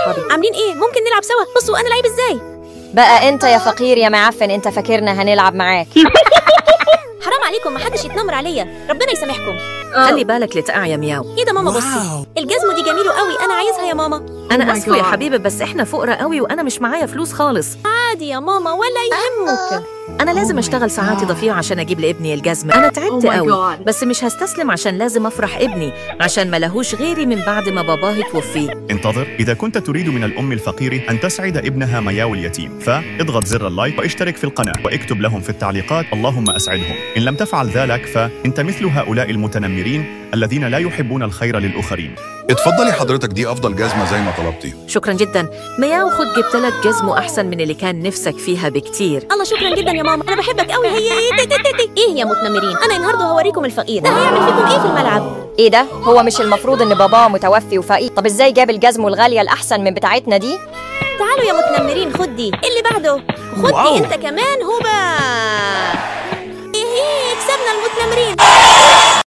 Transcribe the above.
اصحابي عاملين ايه ممكن نلعب سوا بصوا انا لعيب ازاي بقى انت يا فقير يا معفن انت فاكرنا هنلعب معاك حرام عليكم محدش يتنمر عليا ربنا يسامحكم خلي بالك لتقع يا مياو ايه ده ماما بصي الجزمه دي جميله قوي انا عايزها يا ماما انا my اسفه يا God. حبيبي بس احنا فقراء قوي وانا مش معايا فلوس خالص عادي يا ماما ولا يهمك انا لازم اشتغل ساعات اضافيه عشان اجيب لابني الجزمه انا تعبت Oh my قوي God. بس مش هستسلم عشان لازم افرح ابني عشان ما لهوش غيري من بعد ما باباه توفي انتظر إذا كنت تريد من الأم الفقيرة أن تسعد ابنها مياو اليتيم فاضغط زر اللايك واشترك في القناة واكتب لهم في التعليقات اللهم أسعدهم إن لم تفعل ذلك فأنت مثل هؤلاء المتنمرين الذين لا يحبون الخير للآخرين اتفضلي حضرتك دي افضل جزمه زي ما طلبتي شكرا جدا مياو خد جبت لك جزمه احسن من اللي كان نفسك فيها بكتير الله شكرا جدا يا ماما انا بحبك قوي هي تي تي تي تي. ايه يا متنمرين انا النهارده هوريكم الفقير ده هيعمل فيكم ايه في الملعب ايه ده هو مش المفروض ان باباه متوفي وفقير طب ازاي جاب الجزمه الغاليه الاحسن من بتاعتنا دي تعالوا يا متنمرين خد دي اللي بعده خد واو. دي انت كمان هوبا